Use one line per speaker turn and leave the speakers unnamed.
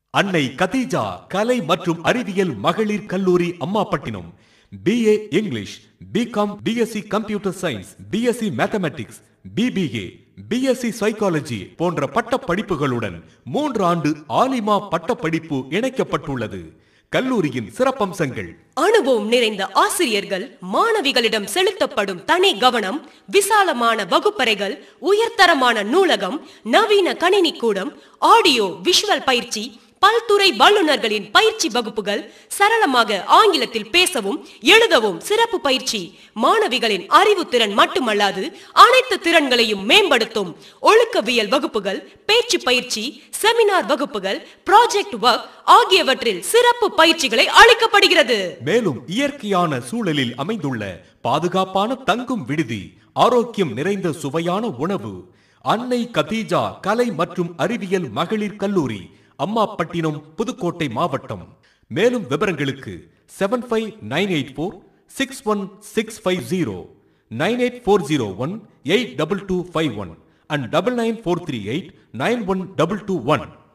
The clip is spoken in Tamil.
அன்னை கதீஜா கலை மற்றும் அறிவியல் மகளிர் கல்லூரி Ammapattinam BA English BCom BSc computer science BSc mathematics BBA BSc psychology போன்ற பட்ட படிப்புகளுடன் மூன்று ஆண்டு ஆலிமா பட்டப்படிப்பு இணைக்கப்பட்டுள்ளது கல்லூரியின் சிறப்பம்சங்கள்
அனுபவம் நிறைந்த ஆசிரியர்கள் மாணவிகளிடம் செலுத்தப்படும் தனி கவனம் விசாலமான வகுப்பறைகள் உயர்தரமான நூலகம் நவீன கணினி கூடம் ஆடியோ விஷுவல் பயிற்சி பல்துறை வல்லுநர்களின் பயிற்சி வகுப்புகள் சரளமாக ஆங்கிலத்தில் பேசவும் எழுதவும் சிறப்பு பயிற்சி மாணவிகளின் அறிவுத்திறன் மட்டுமல்லாது அனைத்து திறன்களையும் மேம்படுத்தும் ஒழுக்கவியல் வகுப்புகள் பேச்சு பயிற்சி செமினார் வகுப்புகள் ப்ராஜெக்ட் ஒர்க் ஆகியவற்றில் சிறப்பு பயிற்சிகளை அளிக்கப்படுகிறது
மேலும் இயற்கையான சூழலில் அமைந்துள்ள பாதுகாப்பான தங்கும் விடுதி ஆரோக்கியம் நிறைந்த சுவையான உணவு அன்னை கதீஜா கலை மற்றும் அறிவியல் மகளிர் கல்லூரி அம்மாப்பட்டினம் புதுக்கோட்டை மாவட்டம் மேலும் விவரங்களுக்கு seven five nine eight four six one six five zero nine eight four zero one eight double two five one and double nine four three eight nine one double two one